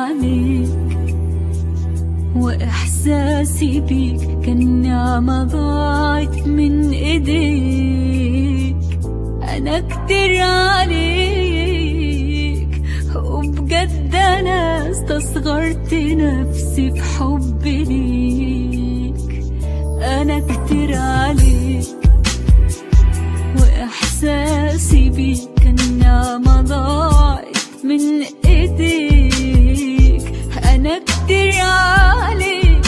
عليك وإحساسي بيك كان نعمة ضاعت من إيديك أنا كتير عليك وبجد أنا استصغرت نفسي في حبي ليك أنا كتير عليك وإحساسي بيك كان نعمة ضاعت من إيديك أنا كتير عليك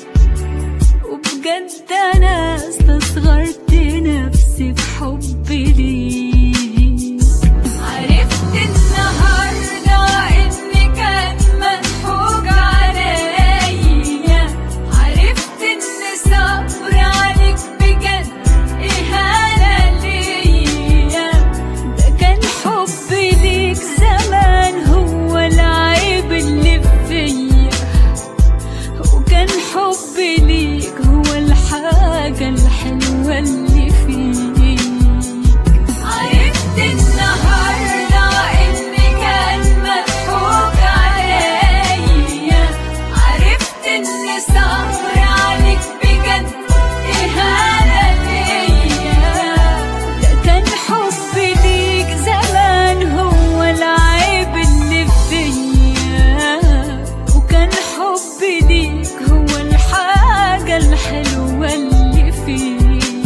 وبجد أنا استصغرت نفسي في حبي ليك عرفت النهاردة إني كان مضحوك عليا عرفت إن صبر عليك بجد إهانة ليا ده كان حبي ليك زمان هو العيب اللي فيا وكان حبي ليك هو الحاجة الحلوة اللي فيك عرفت النهاردة إني كان مضحوك عليا عرفت إن صبر عليك بجد إهانة ليا ده كان حبي ليك زمان هو العيب اللي فيا وكان حبي ليك هو الحاجة الحلوة اللي فيك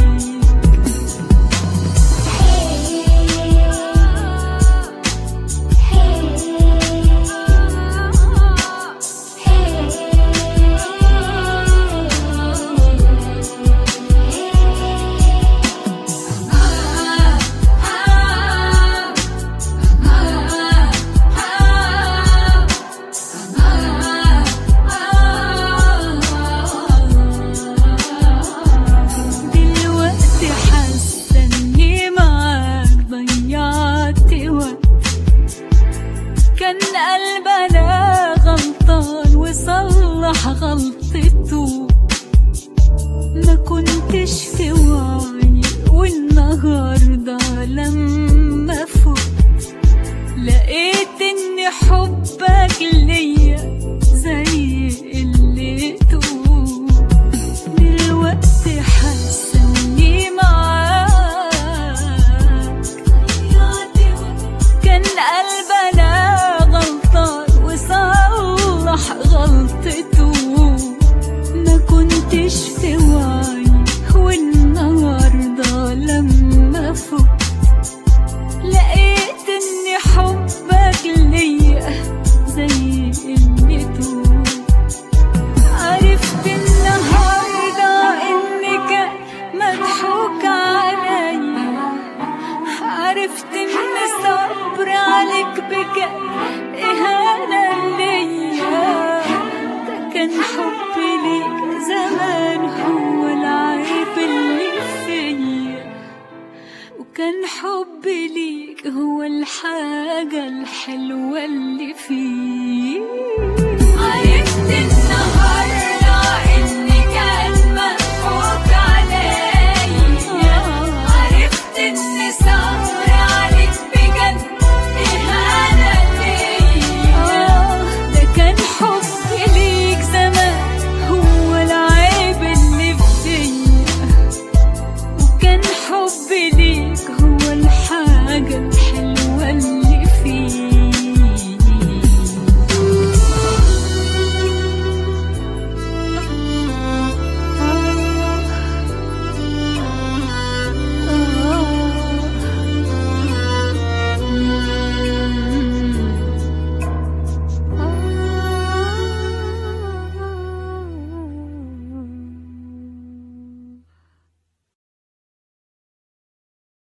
دلوقتي حاسة اني معاك ضيعت وقت كان قلبنا غلطان وصلح غلطته ما كنتش في وعي والنهاردة لما فوق لقيت ان حبك ليا زي قلته دلوقتي حاسه اني معاك كان قلبنا غلطان وصلح غلطته ما كنتش في وعي والنهارده لما فوق لقيت ان حبك ليا زي قلته عرفت النهارده انك مضحوك عليا عرفت ان الصبر عليك بجد اهانه ليا ده كان حبي ليك زمان هو العيب اللي فيا وكان حبي ليك هو الحاجة الحلوة اللي فيك